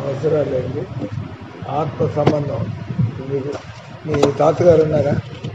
అవసరాలేంది ఆత్మ సంబంధం మీకు మీ తాతగారు ఉన్నారా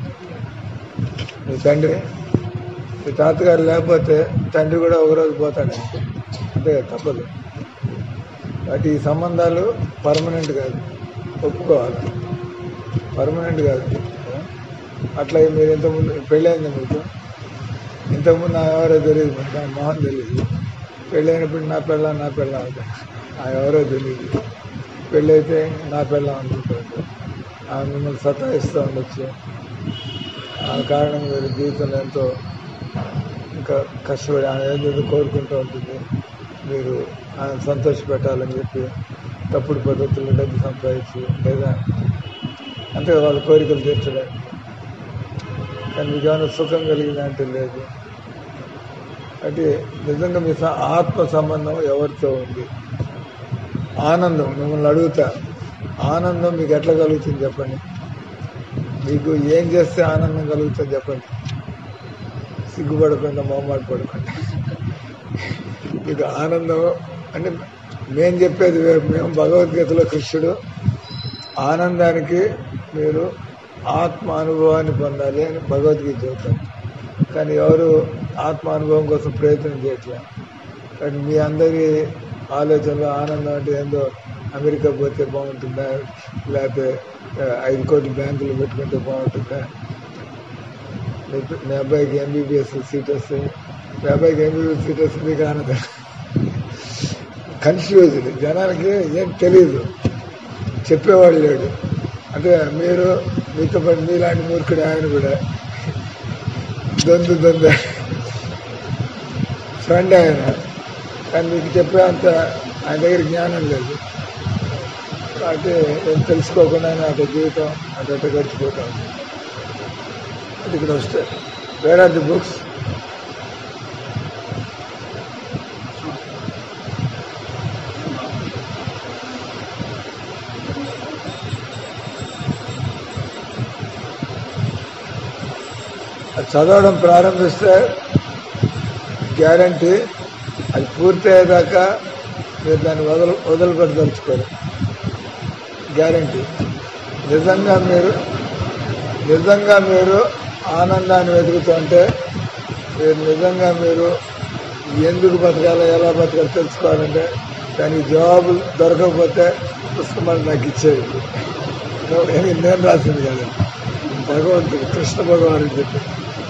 మీ తండ్రి మీ తాతగారు లేకపోతే తండ్రి కూడా ఒకరోజు పోతాడు అంతే కదా, తప్పదు వాటి ఈ సంబంధాలు పర్మనెంట్ కాదు ఒప్పుకోవాలి పర్మనెంట్ కాదు అట్లా మీరు ఇంతకుముందు పెళ్ళైంది మీకు ఇంతకుముందు నా ఎవరో తెలియదు మీకు నా మొహం తెలియదు పెళ్ళైనప్పుడు నా పెళ్ళ నా పెళ్ళ అవుతాయి ఆ ఎవరో తెలియదు పెళ్ళైతే నా పెళ్ళ అనుకుంటారు ఆమె మిమ్మల్ని సతాయిస్తూ ఉండొచ్చు ఆ కారణంగా మీరు జీవితంలో ఎంతో ఇంకా కష్టపడి ఆమె ఏదో కోరుకుంటూ ఉంటుంది మీరు ఆయన సంతోష పెట్టాలని చెప్పి తప్పుడు పద్ధతుల్లో డబ్బు సంపాదించి లేదా అంతే వాళ్ళ కోరికలు తీర్చడానికి కానీ మీకు ఏమైనా సుఖం కలిగిందంటే లేదు అంటే నిజంగా మీ స- ఆత్మ సంబంధం ఎవరితో ఉంది ఆనందం మిమ్మల్ని అడుగుతా ఆనందం మీకు ఎట్లా కలుగుతుంది చెప్పండి మీకు ఏం చేస్తే ఆనందం కలుగుతుంది చెప్పండి సిగ్గుపడకుండా మొహమాట పడకుండా మీకు ఆనందం అంటే మేము చెప్పేది వేరు. మేము భగవద్గీతలో కృష్ణుడు ఆనందానికి మీరు ఆత్మ అనుభవాన్ని పొందాలి అని భగవద్గీత చెబుతారు కానీ ఎవరు ఆత్మ అనుభవం కోసం ప్రయత్నం చేయట్లేదు కానీ మీ అందరి ఆలోచనలో ఆనందం అంటే ఏందో అమెరికా పోతే బాగుంటుందా లేకపోతే ఆ, ఐదు కోట్ల బ్యాంకులు పెట్టుకుంటే బాగుంటుందా మీ- మీ అబ్బాయికి ఎంబీబీఎస్ సీట్ వస్తే మీ అబ్బాయికి ఎంబీబీఎస్ సీట్ వస్తే మీకు ఆనందం కన్ఫ్యూజ్డ్ జనాలకి ఏం తెలియదు చెప్పేవాడు లేడు అంటే మీరు మీతో పాటు మీలాంటి మూర్ఖుడు ఆయన కూడా దొందు దొంద ఫ్రెండ్ ఆయన కానీ మీకు చెప్పే అంత ఆయన దగ్గర జ్ఞానం లేదు కాబట్టి ఏం తెలుసుకోకుండా అటు జీవితం అటు అటు గడిచిపోతా ఉంది అది ఇక్కడ వస్తే వేర్ ఆర్ ది బుక్స్ అది చదవడం ప్రారంభిస్తే గ్యారంటీ అది పూర్తి అయ్యేదాకా మీరు దాన్ని వదలు వదలగొట్టదలుచుకోరు గ్యారంటీ నిజంగా మీరు నిజంగా మీరు ఆనందాన్ని వెతుకుతుంటే మీరు నిజంగా మీరు ఎందుకు బతకాలో ఎలా బతకాలో తెలుసుకోవాలంటే దానికి జవాబులు దొరకకపోతే పుస్తకం నాకు ఇచ్చేది నేను నేను రాసింది కదా భగవంతుడు కృష్ణ భగవానుడు చెప్పి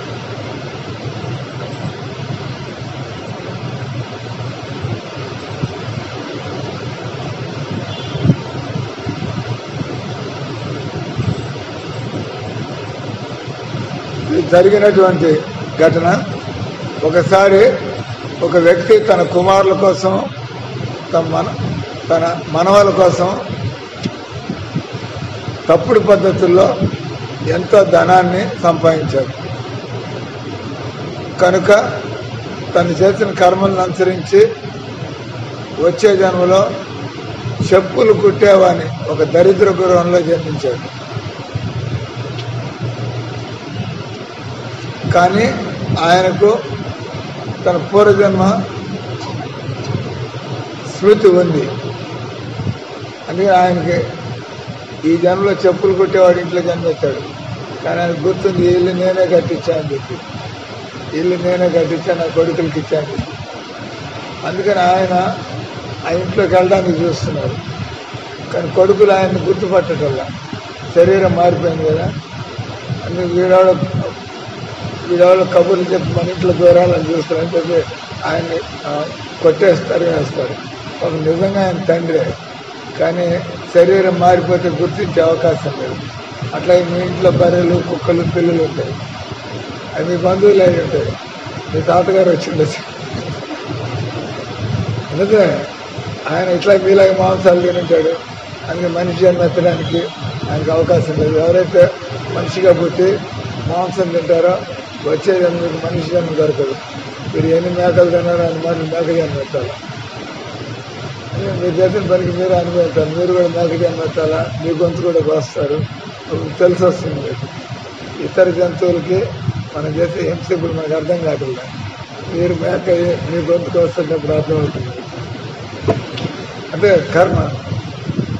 ఇది జరిగినటువంటి ఘటన ఒకసారి ఒక వ్యక్తి తన కుమారుల కోసం తన మన తన మనవల కోసం తప్పుడు పద్ధతుల్లో ఎంతో ధనాన్ని సంపాదించాడు కనుక తను చేసిన కర్మలను అనుసరించి వచ్చే జన్మలో చెప్పులు కుట్టేవాని ఒక దరిద్ర గృహంలో జన్మించాడు కానీ ఆయనకు తన పూర్వజన్మ స్మృతి ఉంది అందుకే ఆయనకి ఈ జన్మలో చెప్పులు కుట్టేవాడు ఇంట్లో జన్మెత్తాడు కానీ ఆయనకు గుర్తుంది ఈ ఇల్లు నేనే కట్టించా అని చెప్పి ఇల్లు నేనే కట్టించా నా కొడుకులకి ఇచ్చాను చెప్పి అందుకని ఆయన ఆ ఇంట్లోకి వెళ్ళడానికి చూస్తున్నారు కానీ కొడుకులు ఆయన్ని గుర్తుపట్టటల్లా శరీరం మారిపోయింది కదా అందుకు వీడవాడు వీడవాళ్ళు కబుర్లు చెప్పి మన ఇంట్లో దూరాలని చూస్తారు అని చెప్పి ఆయన్ని ఆ, కొట్టేస్తారు వేస్తారు ఒక నిజంగా ఆయన తండ్రే కానీ శరీరం మారిపోతే గుర్తించే అవకాశం లేదు అట్లాగే మీ ఇంట్లో బర్రెలు కుక్కలు పిల్లలు ఉంటాయి అవి మీ బంధువులు అయి ఉంటాయి మీ తాతగారు వచ్చి ఉండొచ్చు అందుకే ఆయన ఇట్లా మీలాగా మాంసాలు తిని ఉంటాడు అందుకే మనిషి జన్మ ఎత్తడానికి ఆయనకు అవకాశం లేదు ఎవరైతే మనిషిగా పుట్టి మాంసం తింటారో వచ్చే జన్మకి మనిషి జన్మ దొరకదు మీరు ఎన్ని మేకలు తిన్నారో అన్ని మాటలు మేక జన్మ ఎత్తాలి అందుకే మీరు చేసిన పనికి మీరు అనుభవిస్తారు మీరు కూడా మేక జన్మ ఎత్తాలా మీ గొంతు కూడా కోస్తారు అప్పుడు తెలిసి వస్తుంది మీకు ఇతర జంతువులకి మనం చేసే హింస మనకు అర్థం కావట్లేదు మీరు మేక అయ్యి మీ గొంతుకు వస్తున్నప్పుడు అర్థమవుతుంది అంటే కర్మ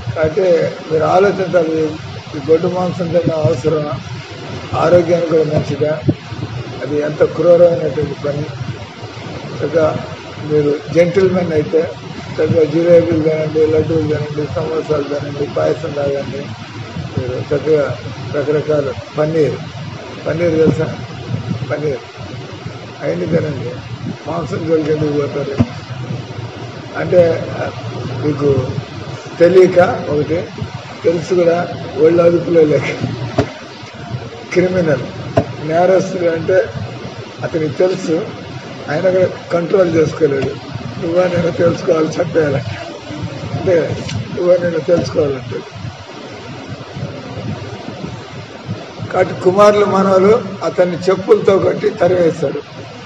కాబట్టి మీరు ఆలోచించాలి ఈ గొడ్డు మాంసం తిన్న అవసరం ఆరోగ్యానికి కూడా మంచిదా అది ఎంత క్రూరమైనటువంటి పని చక్కగా మీరు జెంటిల్మెన్ అయితే చక్కగా జిలేబీలు తినండి లడ్డూలు తినండి సమోసాలు తినండి పాయసం తాగండి మీరు చక్కగా రకరకాల పన్నీర్ పన్నీర్ తెలుసా పన్నీర్ అవన్నీ తినండి మాంసం జోలికి ఎందుకు పోతారు అంటే ఆ, మీకు తెలియక ఒకటి తెలుసు కూడా ఒళ్ళు అదుపులో లేక క్రిమినల్ నేరస్తుడు అంటే అతనికి తెలుసు ఆయన కూడా కంట్రోల్ చేసుకోలేడు నువ్వా నేను తెలుసుకోవాలి చెప్పేయాలంటే అంటే నువ్వా నేను తెలుసుకోవాలంటే కాబట్టి కుమారులు మనవలు అతన్ని చెప్పులతో కొట్టి తరివేశాడు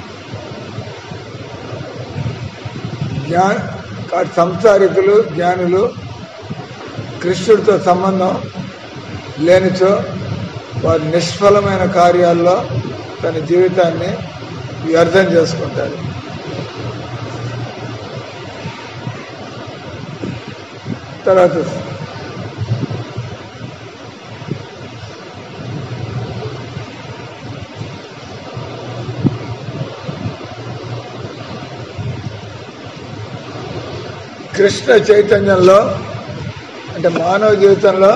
జ్ఞా కాబట్టి సంసారికులు జ్ఞానులు కృష్ణుడితో సంబంధం లేనిచో వారి నిష్ఫలమైన కార్యాల్లో తన జీవితాన్ని వ్యర్థం చేసుకుంటారు తర్వాత కృష్ణ చైతన్యంలో అంటే మానవ జీవితంలో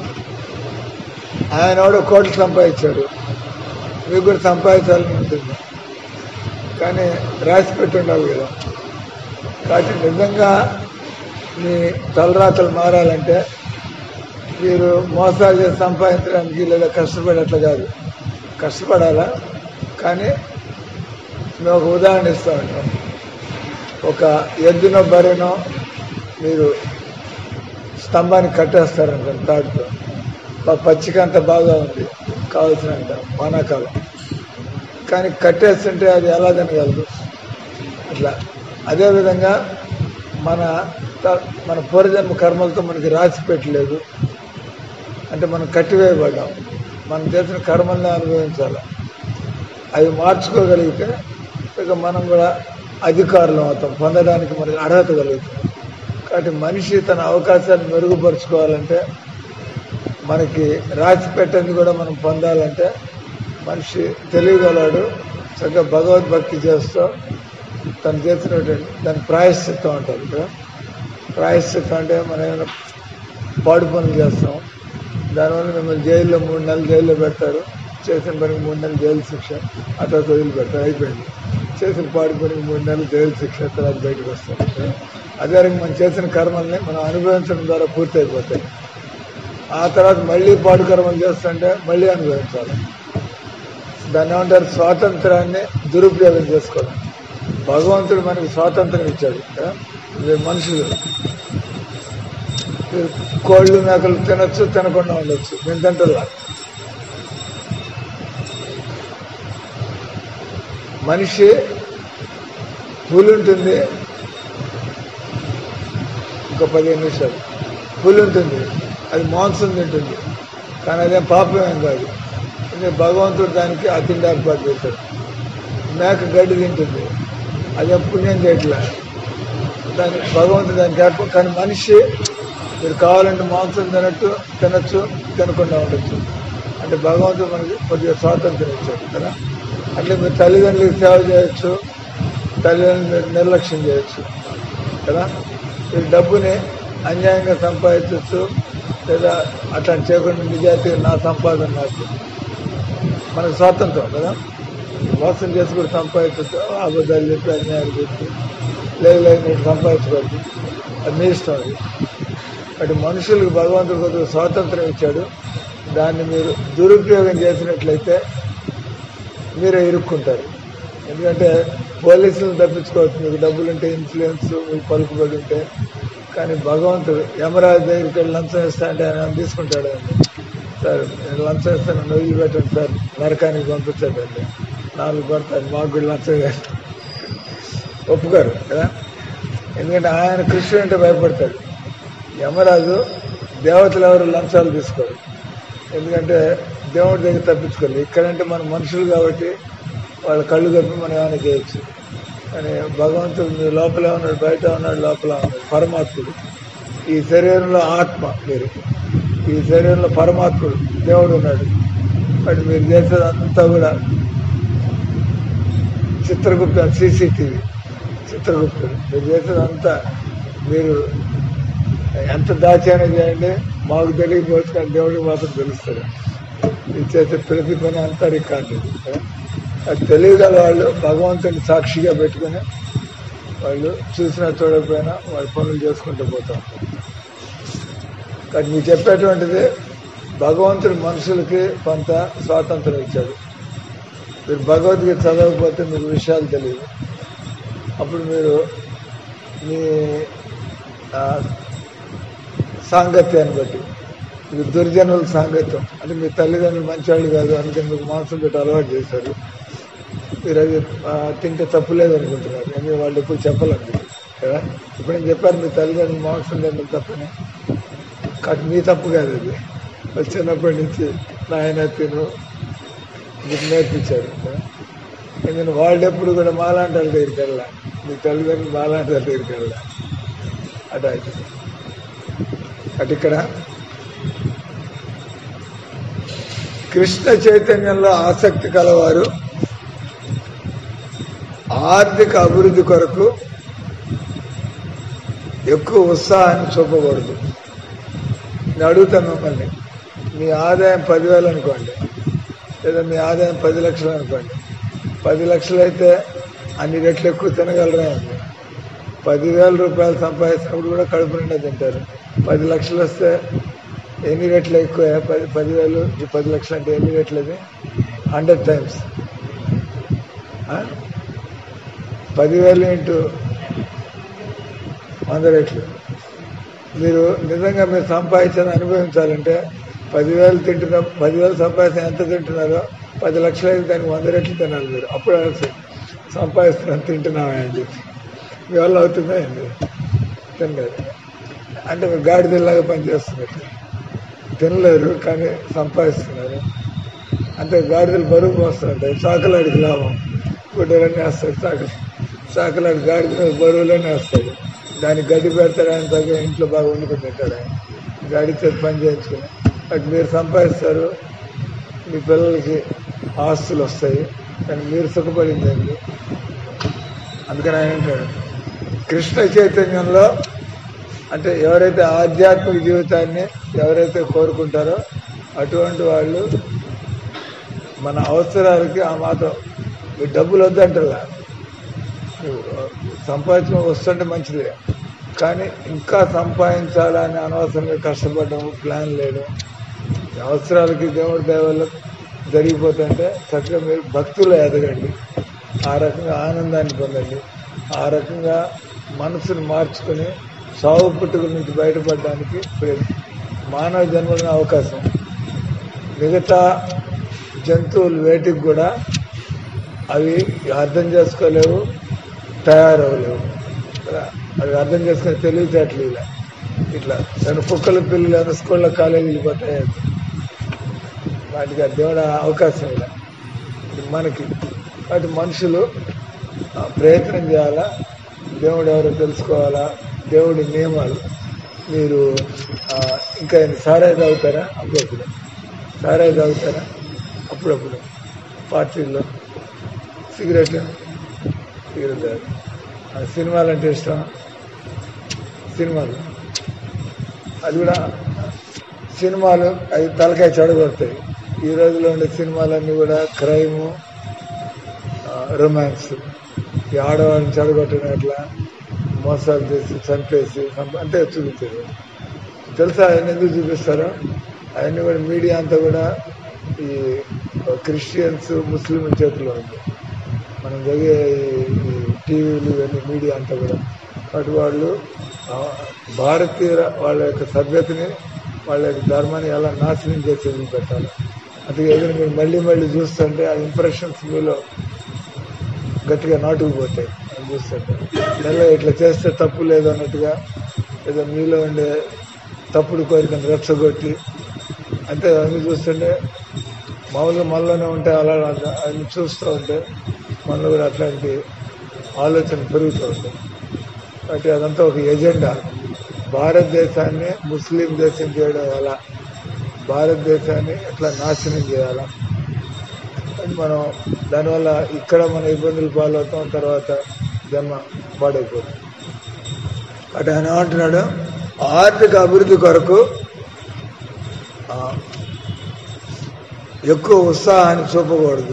ఆయన కూడా కోట్లు సంపాదించాడు మీకు కూడా సంపాదించాలని ఉంటుంది కానీ రాసి పెట్టి ఉండాలి కదా కాబట్టి నిజంగా మీ తలరాతలు మారాలంటే మీరు మోసాలు చేసి సంపాదించడానికి లేదా కష్టపడేట్లు కాదు కష్టపడాలా కానీ మేము ఒక ఉదాహరణ ఇస్తా ఉంటాం ఒక ఎద్దునో బర్రెనో మీరు స్తంభానికి కట్టేస్తారనుకోండి తాడుతో మా పచ్చిక అంత బాగా ఉంది కావాల్సినంత వానాకాలం కానీ కట్టేస్తుంటే అది ఎలా తినగలదు అట్లా అదేవిధంగా మన త- మన పూర్వజన్మ కర్మలతో మనకి రాసి పెట్టలేదు అంటే మనం కట్టివేయబడ్డాం మనం చేసిన కర్మల్ని అనుభవించాలి అవి మార్చుకోగలిగితే ఇక మనం కూడా అధికారులం అవుతాం పొందడానికి మనకి అర్హత కలుగుతుంది కాబట్టి మనిషి తన అవకాశాన్ని మెరుగుపరుచుకోవాలంటే మనకి రాసి పెట్టింది కూడా మనం పొందాలంటే మనిషి తెలియగలడు చక్కగా భగవద్భక్తి చేస్తూ తను చేసినటువంటి దాని ప్రాయశ్చిత్తం అంటారు ఇక్కడ ప్రాయశ్చిత్తం అంటే మనం ఏమైనా పాడు పనులు చేస్తాం దానివల్ల మిమ్మల్ని జైల్లో మూడు నెలలు జైల్లో పెడతారు చేసిన పనికి మూడు నెలలు జైలు శిక్ష ఆ తర్వాత వదిలిపెడతారు అయిపోయింది చేసిన పాడు పనికి మూడు నెలలు జైలు శిక్ష తర్వాత బయటకు వస్తాం అదే రకంగా మనం చేసిన కర్మల్ని మనం అనుభవించడం ద్వారా పూర్తి అయిపోతాయి ఆ తర్వాత మళ్ళీ పాడు కర్మలు చేస్తుంటే మళ్ళీ అనుభవించాలి దాన్ని ఏమంటారు స్వాతంత్రాన్ని దురుపయోగం చేసుకోవడం భగవంతుడు మనకి స్వాతంత్రం ఇచ్చాడు కదా? ఇది మనుషులు మీరు కోళ్ళు మేకలు తినొచ్చు తినకుండా ఉండొచ్చు మేము తింటలా మనిషి పులి ఉంటుంది ఒక పదిహేను నిమిషాలు పులి ఉంటుంది అది మాంసం తింటుంది కానీ అదేం పాపం ఏం కాదు ఎందుకంటే భగవంతుడు దానికి ఆ తిండి ఏర్పాటు చేశాడు మేక గడ్డి తింటుంది అదేం పుణ్యం చేయట్లే దాని భగవంతుడు దానికి ఏర్పాటు కానీ మనిషి మీరు కావాలంటే మాంసం తినట్టు తినచ్చు తినకుండా ఉండొచ్చు అంటే భగవంతుడు మనకి కొద్దిగా స్వాతంత్రం ఇచ్చాడు కదా అట్లే మీరు తల్లిదండ్రులకు సేవ చేయొచ్చు తల్లిదండ్రులు మీరు నిర్లక్ష్యం చేయొచ్చు కదా మీరు డబ్బుని అన్యాయంగా సంపాదించవచ్చు లేదా అట్లా చేయకుండా నిజాయితీగా నా సంపాదన నాకు మనకు స్వాతంత్రం కదా మోసం చేసి కూడా సంపాదించవచ్చు అబద్ధాలు చెప్పి అన్యాయాలు చెప్పి లేదు లేదు మీరు సంపాదించకూడదు అది మీ ఇష్టం అది అటు మనుషులకు భగవంతుడు కొద్దిగా స్వాతంత్రం ఇచ్చాడు దాన్ని మీరు దురుపయోగం చేసినట్లయితే మీరే ఇరుక్కుంటారు ఎందుకంటే పోలీసులను తప్పించుకోవచ్చు మీకు డబ్బులు ఉంటే ఇన్ఫ్లుయెన్స్ మీకు పలుకుబడి ఉంటే కానీ భగవంతుడు యమరాజు దగ్గరికి వెళ్ళి లంచం ఇస్తా అంటే ఆయన ఏమైనా తీసుకుంటాడు అండి సార్ నేను లంచం ఇస్తాను నన్ను వదిలిపెట్టండి సార్ నరకానికి పంపించాడండి నాలుగు పడతాను మాకు కూడా లంచం వేస్తాను ఒప్పుకోరు కదా ఎందుకంటే ఆయన కృష్ణుడు అంటే భయపడతాడు యమరాజు దేవతలు ఎవరు లంచాలు తీసుకోరు ఎందుకంటే దేవుడి దగ్గర తప్పించుకోలేదు ఇక్కడంటే మన మనుషులు కాబట్టి వాళ్ళ కళ్ళు కప్పి మనం ఏమైనా చేయొచ్చు కానీ భగవంతుడు మీ లోపలే ఉన్నాడు బయట ఉన్నాడు లోపల ఉన్నాడు పరమాత్ముడు ఈ శరీరంలో ఆత్మ మీరు ఈ శరీరంలో పరమాత్ముడు దేవుడు ఉన్నాడు బట్ మీరు చేసేదంతా కూడా చిత్రగుప్త సీసీటీవీ చిత్రగుప్తుడు మీరు చేసేదంతా మీరు ఎంత దాచానో చేయండి మాకు తెలియకపోవచ్చు కానీ దేవుడికి మాత్రం తెలుస్తుంది మీరు చేసే ప్రతి పని అంతా రికార్డు అది తెలియగల వాళ్ళు భగవంతుని సాక్షిగా పెట్టుకుని వాళ్ళు చూసినా చూడకపోయినా వాళ్ళ పనులు చేసుకుంటూ పోతాం కానీ మీకు చెప్పేటువంటిది భగవంతుడు మనుషులకి కొంత స్వాతంత్రం ఇచ్చాడు మీరు భగవద్గీత చదవకపోతే మీకు విషయాలు తెలియదు అప్పుడు మీరు మీ ఆ, సాంగత్యాన్ని బట్టి మీకు దుర్జనుల సాంగత్యం అంటే మీ తల్లిదండ్రులు మంచివాళ్ళు కాదు అందుకని మీకు మాంసం పెట్టి అలవాటు చేశారు మీరు అది ఆ, తింటే తప్పు లేదు అనుకుంటున్నారు ఎందుకంటే వాళ్ళు ఎప్పుడు చెప్పలేదు కదా ఇప్పుడు నేను చెప్పాను మీ తల్లిదండ్రులు మాంసం తినడం తప్పని కాబట్టి మీ తప్పు కాదు అది వాళ్ళు చిన్నప్పటి నుంచి నాయన తిను మీకు నేర్పించారు కదా. ఎందుకంటే వాళ్ళు ఎప్పుడు కూడా మాలాంటి వాళ్ళ దగ్గరికి వెళ్ళా మీ తల్లిదండ్రులు మాలాంటి వాళ్ళ దగ్గరికి వెళ్ళా అటు అయితే అటు ఇక్కడ కృష్ణ చైతన్యంలో ఆసక్తి కలవారు ఆర్థిక అభివృద్ధి కొరకు ఎక్కువ ఉత్సాహాన్ని చూపకూడదు నేను అడుగుతాను మిమ్మల్ని మీ ఆదాయం పదివేలు అనుకోండి లేదా మీ ఆదాయం పది లక్షలు అనుకోండి పది లక్షలు అయితే అన్ని రెట్లు ఎక్కువ తినగలరా అండి పదివేల రూపాయలు సంపాదించినప్పుడు కూడా కడుపు నిండా తింటారు పది లక్షలు వస్తే ఎన్ని రెట్లు ఎక్కువ పది పదివేలు ఈ పది లక్షలు అంటే ఎన్ని రెట్లు అది హండ్రెడ్ టైమ్స్ పదివేలు ఇంటూ వంద రెట్లు మీరు నిజంగా మీరు సంపాదించాలని అనుభవించాలంటే పదివేలు తింటున్న పదివేలు సంపాదించిన ఎంత తింటున్నారో పది లక్షలు అయితే దానికి వంద రెట్లు తినాలి మీరు అప్పుడు అనొచ్చు సంపాదిస్తున్నాను తింటున్నావా అని చెప్పి మీ వల్ల అవుతుందా అండి తినలేదు అంటే మీరు గాడిదల్లాగా పనిచేస్తున్నట్టు తినలేరు కానీ సంపాదిస్తున్నారు అంటే గాడిదలు బరువు పోస్తుంటాయి చాకలాడికి లాభం గుడ్డలన్నీ వేస్తాడు చాకలి చాకలాడి గాడిద మీద బరువులోనే వేస్తాడు దానికి గడ్డి పెడతాడు ఆయన తగ్గ ఇంట్లో బాగా వండుకొని తింటాడు ఆయన గాడితో పని చేయించుకుని అటు మీరు సంపాదిస్తారు మీ పిల్లలకి ఆస్తులు వస్తాయి కానీ మీరు సుఖపడిందండి అందుకని ఆయన అంటాడు కృష్ణ చైతన్యంలో అంటే ఎవరైతే ఆధ్యాత్మిక జీవితాన్ని ఎవరైతే కోరుకుంటారో అటువంటి వాళ్ళు మన అవసరాలకి ఆ మాత్రం మీ డబ్బులు వద్దంటారా సంపాదించడం వస్తుంటే మంచిదే కానీ ఇంకా సంపాదించాలని అనవసరంగా కష్టపడడం ప్లాన్ లేడు మీ అవసరాలకి దేవుడి దయవల్ల జరిగిపోతుంటే చక్కగా మీరు భక్తులు ఎదగండి ఆ రకంగా ఆనందాన్ని పొందండి ఆ రకంగా మనసును మార్చుకొని సాగు పుట్టుకల నుంచి బయటపడడానికి ప్రయత్నం మానవ జన్మలో అవకాశం మిగతా జంతువులు వేటికి కూడా అవి అర్థం చేసుకోలేవు తయారవలేవు కదా అవి అర్థం చేసుకునే తెలివితేటలు ఇలా ఇట్లా దాని కుక్కల పిల్లలు ఏమైనా స్కూల్లో కాలేజీలు పోతాయి వాటికి ఆ దేవుడు ఆ అవకాశం ఇలా ఇది మనకి వాటి మనుషులు ఆ, ప్రయత్నం చేయాలా దేవుడు ఎవరో తెలుసుకోవాలా దేవుడి నియమాలు మీరు ఆ, ఇంకా ఏంది, సారాయి తాగుతారా అప్పుడప్పుడు సారాయి తాగుతారా అప్పుడప్పుడు పార్టీల్లో సిగరెట్ సిగరెట్ తాగు. ఆ, సినిమాలు అంటే ఇష్టం సినిమాలు అది కూడా సినిమాలు అవి తలకాయ చెడగొడతాయి ఈ రోజులో ఉండే సినిమాలన్నీ కూడా క్రైము రొమాన్స్ ఈ ఆడవాళ్ళని చెడగొట్టడం ఎట్లా మోసాలు చేసి చంపేసి చంప- అంతే చూపించారు తెలుసా ఆయన ఎందుకు చూపిస్తారో అవన్నీ కూడా మీడియా అంతా కూడా ఈ క్రిస్టియన్స్ ముస్లిం చేతిలో ఉంది మనం చదివే ఈ టీవీలు ఇవన్నీ మీడియా అంతా కూడా కాబట్టి వాళ్ళు ఆ, భారతీయ వాళ్ళ యొక్క సభ్యతని వాళ్ళ యొక్క ధర్మాన్ని ఎలా నాశనం చేసి వదిలిపెట్టాలి అందుకే ఏదైనా మీరు మళ్ళీ మళ్ళీ చూస్తుంటే ఆ ఇంప్రెషన్స్ మీలో గట్టిగా నాటుకుపోతాయి అని చూస్తుంటే నెల ఇట్లా చేస్తే తప్పు లేదు అన్నట్టుగా ఏదో మీలో ఉండే తప్పుడు కోరికను రెచ్చగొట్టి అంతే అవన్నీ చూస్తుంటే మామూలుగా మనలోనే ఉంటే అలా అవన్నీ చూస్తూ ఉంటే మనలో కూడా అట్లాంటి ఆలోచన పెరుగుతూ ఉంటాయి కాబట్టి అదంతా ఒక ఎజెండా భారతదేశాన్ని ముస్లిం దేశం చేయడం వల్ల భారతదేశాన్ని ఎట్లా నాశనం చేయాలా అని మనం దానివల్ల ఇక్కడ మన ఇబ్బందులు పాలవుతాం తర్వాత జన్మ పాడైపోతుంది అటు ఆయన అంటున్నాడు ఆర్థిక అభివృద్ధి కొరకు ఆ, ఎక్కువ ఉత్సాహాన్ని చూపకూడదు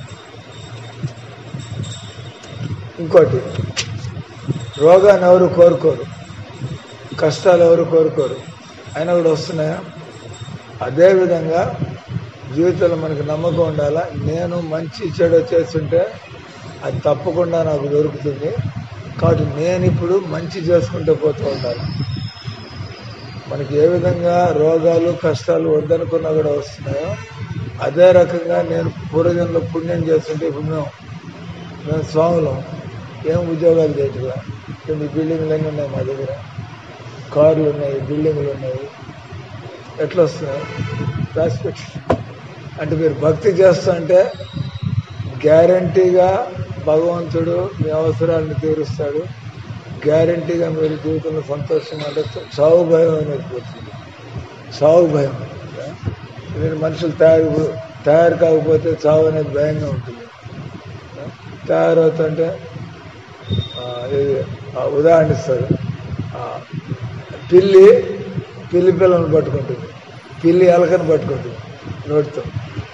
ఇంకోటి రోగాన్ని ఎవరు కోరుకోరు కష్టాలు ఎవరు కోరుకోరు అయినా కూడా వస్తున్నాయా అదేవిధంగా జీవితంలో మనకి నమ్మకం ఉండాలా నేను మంచి చెడు చేస్తుంటే అది తప్పకుండా నాకు దొరుకుతుంది కాబట్టి నేను ఇప్పుడు మంచి చేసుకుంటూ పోతూ ఉండాలి మనకి ఏ విధంగా రోగాలు కష్టాలు వద్దనుకున్నా కూడా వస్తున్నాయో అదే రకంగా నేను పూర్వజన్లో పుణ్యం చేస్తుంటే ఇప్పుడు మేము మేము స్వాములం ఏం ఉద్యోగాలు చేయట్లా కొన్ని బిల్డింగ్లు అన్నీ ఉన్నాయి మా దగ్గర కార్లు ఉన్నాయి బిల్డింగ్లు ఉన్నాయి ఎట్లా వస్తున్నాయి రాసిపెట్టి అంటే మీరు భక్తి చేస్తుంటే గ్యారంటీగా భగవంతుడు మీ అవసరాలను తీరుస్తాడు గ్యారంటీగా మీరు జీవితంలో సంతోషంగా ఉండొచ్చు చావు భయం అనేది పోతుంది చావు భయం మీరు మనుషులు తయారు తయారు కాకపోతే చావు అనేది భయంగా ఉంటుంది తయారవుతుంటే ఆ, ఇది ఆ, ఉదాహరణ ఇస్తారు ఆ, పిల్లి పిల్లి పిల్లలను పట్టుకుంటుంది పిల్లి ఎలకను పట్టుకుంటుంది నోటితో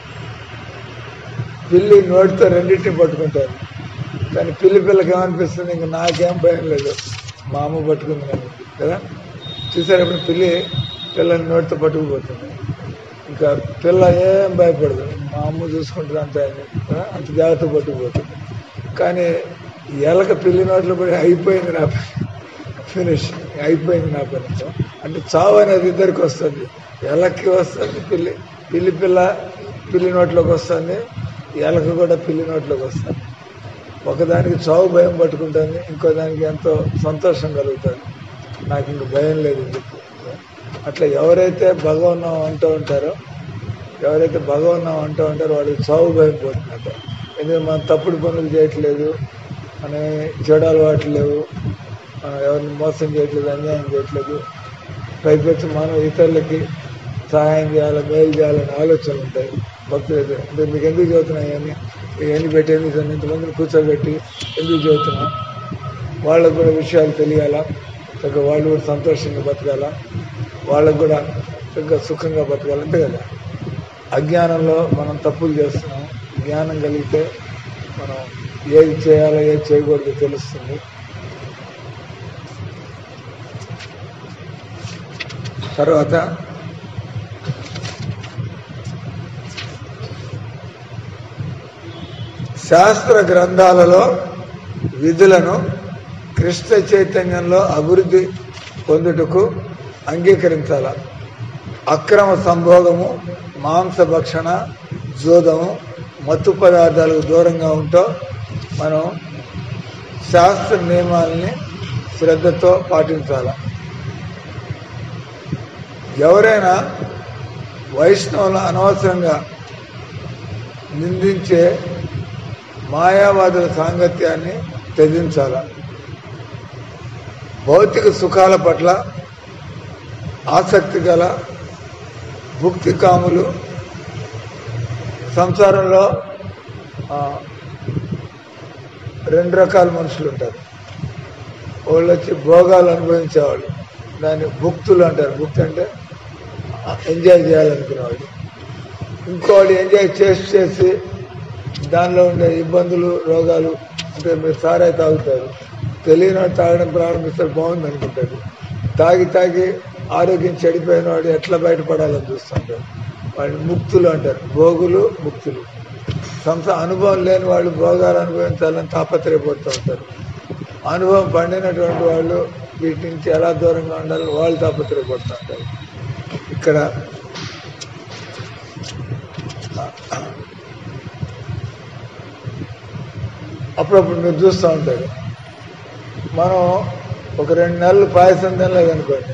పిల్లి నోటితో రెండింటిని పట్టుకుంటారు కానీ పిల్లి పిల్లకి ఏమనిపిస్తుంది ఇంకా నాకేం భయం లేదు మా అమ్మ పట్టుకుంది నన్ను కదా చూసారు ఇప్పుడు పిల్లి పిల్లని నోటితో పట్టుకుపోతుంది ఇంకా పిల్ల ఏం భయపడదు మా అమ్మ చూసుకుంటుంది అంత ఆ, అంత జాగ్రత్త పట్టుకుపోతుంది కానీ ఈ ఎలక పిల్లి నోట్లో పడి అయిపోయింది నా పని ఫినిష్ అయిపోయింది నా పని అంటే చావు అనేది ఇద్దరికి వస్తుంది ఎలక్కి వస్తుంది పిల్లి పిల్లి పిల్ల పిల్లి నోట్లోకి వస్తుంది ఎలక కూడా పిల్లి నోట్లోకి వస్తుంది ఒకదానికి చావు భయం పట్టుకుంటుంది ఇంకో దానికి ఎంతో సంతోషం కలుగుతుంది నాకు ఇంక భయం లేదు అని చెప్పి అట్లా ఎవరైతే భగవన్నాం అంటూ ఉంటారో ఎవరైతే భగవన్నాం అంటూ ఉంటారో వాళ్ళకి చావు భయం పోతుందంట ఎందుకంటే మనం తప్పుడు పనులు చేయట్లేదు మన చెడు అలవాట్లు లేవు మనం ఎవరిని మోసం చేయట్లేదు అన్యాయం చేయట్లేదు పైపెచ్చి మనం ఇతరులకి సహాయం చేయాలి మేలు చేయాలని ఆలోచనలు ఉంటాయి భక్తులు అయితే అంటే మీకు ఎందుకు చదువుతున్నాం ఇవన్నీ ఇవన్నీ పెట్టి ఎందుకు చదువుతున్నాం? ఇంతమందిని కూర్చోబెట్టి ఎందుకు చదువుతున్నాం వాళ్ళకు కూడా విషయాలు తెలియాలా చక్కగా వాళ్ళు కూడా సంతోషంగా బతకాలా వాళ్ళకు కూడా చక్కగా సుఖంగా బతకాలి అంతే కదా అజ్ఞానంలో మనం తప్పులు చేస్తున్నాం జ్ఞానం కలిగితే మనం ఏది చేయాలో ఏది చేయకూడదో తెలుస్తుంది తర్వాత శాస్త్ర గ్రంథాలలో విధులను కృష్ణ చైతన్యంలో అభివృద్ధి పొందుటకు అంగీకరించాల అక్రమ సంభోగము మాంసభక్షణ జోదము మత్తు పదార్థాలకు దూరంగా ఉంటూ మనం శాస్త్ర నియమాలని శ్రద్ధతో పాటించాలి ఎవరైనా వైష్ణవుల అనవసరంగా నిందించే మాయావాదుల సాంగత్యాన్ని త్యజించాల భౌతిక సుఖాల పట్ల ఆసక్తి గల భుక్తి కాములు సంసారంలో ఆ, రెండు రకాల మనుషులు ఉంటారు వాళ్ళు వచ్చి భోగాలు అనుభవించేవాళ్ళు దాన్ని భుక్తులు అంటారు భుక్తి అంటే ఎంజాయ్ చేయాలనుకునేవాళ్ళు ఇంకోటి ఎంజాయ్ చేసి చేసి దానిలో ఉండే ఇబ్బందులు రోగాలు అంటే మీరు సారాయి తాగుతారు తెలియని వాడు తాగడం ప్రారంభిస్తారు బాగుంది అనుకుంటారు తాగి తాగి ఆరోగ్యం చెడిపోయిన వాడు ఎట్లా బయటపడాలని చూస్తుంటారు వాడిని ముక్తులు అంటారు భోగులు ముక్తులు సంస అనుభవం లేని వాళ్ళు భోగాలు అనుభవించాలని తాపత్రయపడుతూ ఉంటారు అనుభవం పండినటువంటి వాళ్ళు వీటి నుంచి ఎలా దూరంగా ఉండాలో వాళ్ళు తాపత్రయపడుతూ ఉంటారు ఇక్కడ అప్పుడప్పుడు మీరు చూస్తూ ఉంటారు మనం ఒక రెండు నెలలు పాయసం తినలేదు అనుకోండి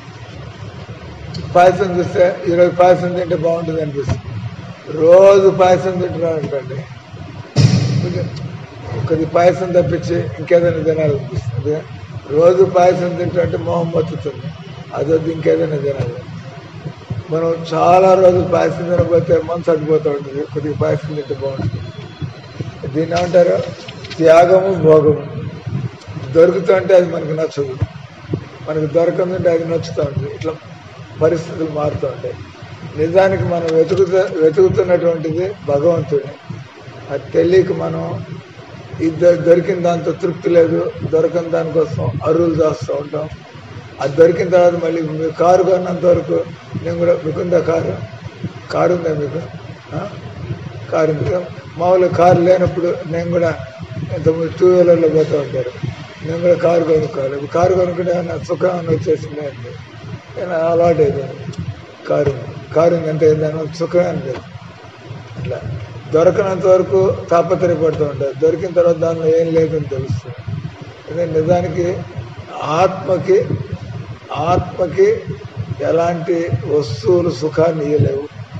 పాయసం చూస్తే ఈరోజు పాయసం తింటే బాగుంటుంది అనిపిస్తుంది రోజు పాయసం తింటున్నాం అనుకోండి కొంచెం కొద్ది పాయసం తప్పించి ఇంకేదైనా తినాలనిపిస్తుంది రోజు పాయసం తింటుంటే మొహం మత్తుతుంది అదొద్దు ఇంకేదైనా తినాలి మనం చాలా రోజులు పాయసం తినకపోతే మనసు అడ్డిపోతూ ఉంటుంది కొద్దిగా పాయసం తింటే బాగుంటుంది దీన్ని ఏమంటారు త్యాగము భోగము దొరుకుతుంటే అది మనకు నచ్చదు మనకు దొరకదంటే అది నచ్చుతూ ఉంటుంది ఇట్లా పరిస్థితులు మారుతూ ఉంటాయి నిజానికి మనం వెతుకుతూ వెతుకుతున్నటువంటిది భగవంతుడి అది తెలియక మనం ఇది దొరికిన దాంతో తృప్తి లేదు దొరకని దానికోసం అరువులు చేస్తూ ఉంటాం అది దొరికిన తర్వాత మళ్ళీ మీ కారు కొన్నంత వరకు నేను కూడా మీకుందా కారు కారు ఉందా మీకు ఆ? కారు ఉంది మామూలుగా కారు లేనప్పుడు నేను కూడా ఇంతకుముందు టూ వీలర్లో పోతూ ఉంటారు నేను కూడా కారు కొనుక్కోవాలి కారు కొనుక్కుంటే ఏమన్నా సుఖం ఏమన్నా వచ్చేసిందే అండి నేను అలవాటు అయిపోయింది కారు కారు ఉంది అంటే దాని సుఖమే అనిపించదు అట్లా దొరకనంత వరకు తాపత్రయపడుతూ ఉంటారు దొరికిన తర్వాత దానిలో ఏం లేదని తెలుస్తుంది అదే నిజానికి ఆత్మకి ఆత్మకి ఎలాంటి వస్తువులు సుఖాన్ని ఇయ్యలేవు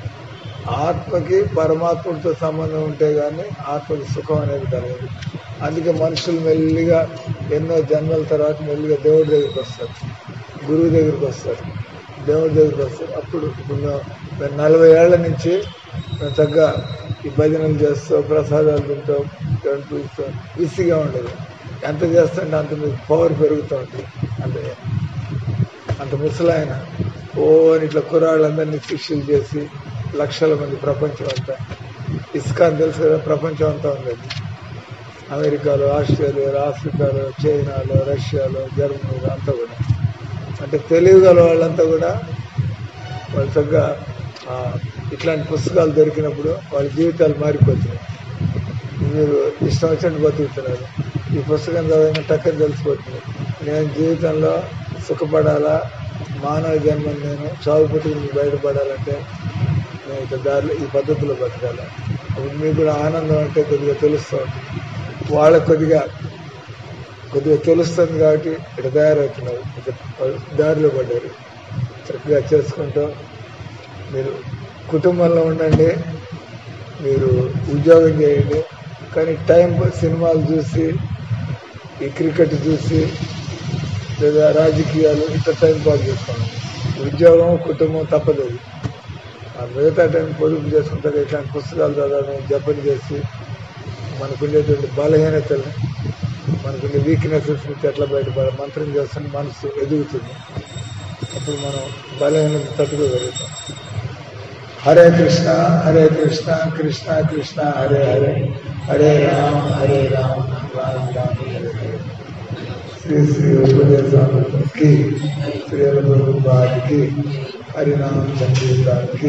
ఆత్మకి పరమాత్ముడితో సంబంధం ఉంటే కానీ ఆత్మకి సుఖం అనేది కలగదు అందుకే మనుషులు మెల్లిగా ఎన్నో జన్మల తర్వాత మెల్లిగా దేవుడి దగ్గరికి వస్తారు గురువు దగ్గరికి వస్తారు దేవుడి దగ్గరికి వస్తారు అప్పుడు ఇప్పుడు మేము మేము నలభై ఏళ్ల నుంచి మేము చక్కగా ఈ భజనలు చేస్తాం ప్రసాదాలు తింటాం దేవుని పూజిస్తాం విసిగా ఉండదు ఎంత చేస్తుంటే అంత మీకు పవర్ పెరుగుతూ ఉంటుంది అంటే అంత ముసలాయన ఓ అని ఇట్లా కుర్రాళ్ళందరినీ శిష్యులు చేసి లక్షల మంది ప్రపంచం అంతా ఇస్కాన్ తెలుసు కదా ప్రపంచం అంతా ఉంది అది. అమెరికాలో ఆస్ట్రేలియాలో ఆఫ్రికాలో చైనాలో రష్యాలో జర్మనీలో అంతా కూడా అంటే తెలివి గల వాళ్ళంతా కూడా వాళ్ళు చక్కగా ఆ, ఇట్లాంటి పుస్తకాలు దొరికినప్పుడు వాళ్ళ జీవితాలు మారిపోతున్నాయి మీరు ఇష్టం వచ్చినట్టు బతుకుతున్నారు ఈ పుస్తకం చదివిన టక్కని తెలిసిపోతుంది నేను జీవితంలో సుఖపడాలా మానవ జన్మని నేను చావు పుట్టుకుని బయటపడాలంటే నేను ఇక దారిలో ఈ పద్ధతిలో బతకాలి అప్పుడు మీకు కూడా ఆనందం అంటే కొద్దిగా తెలుస్తూ ఉంటుంది వాళ్ళకి కొద్దిగా కొద్దిగా తెలుస్తుంది కాబట్టి ఇక్కడ తయారవుతున్నారు ఇక వాళ్ళు దారిలో పడ్డారు చక్కగా చేసుకుంటూ మీరు కుటుంబంలో ఉండండి మీరు ఉద్యోగం చేయండి కానీ టైం సినిమాలు చూసి ఈ క్రికెట్ చూసి లేదా రాజకీయాలు ఇంత టైం పాస్ చేసుకోండి ఉద్యోగం కుటుంబం తప్పదు అది. ఆ మిగతా టైం పొదుపు చేసుకుంటారు ఇట్లాంటి పుస్తకాలు చదవడం జపం చేసి మనకుండేటువంటి బలహీనతలు మనకుండే వీక్నెసెస్ నుంచి ఎట్లా బయటపడ మంత్రం చేస్తుంటే మనసు ఎదుగుతుంది అప్పుడు మనం బలహీనత తట్టుకోగలుగుతాం హరే కృష్ణ హరే కృష్ణ కృష్ణ కృష్ణ హరే హరే హరే రామ హరే రామ రామ రామ హరే హరే శ్రీ శ్రీ ఉపదేశానికి శ్రీ ప్రభుత్వానికి హరినామ సంగీతానికి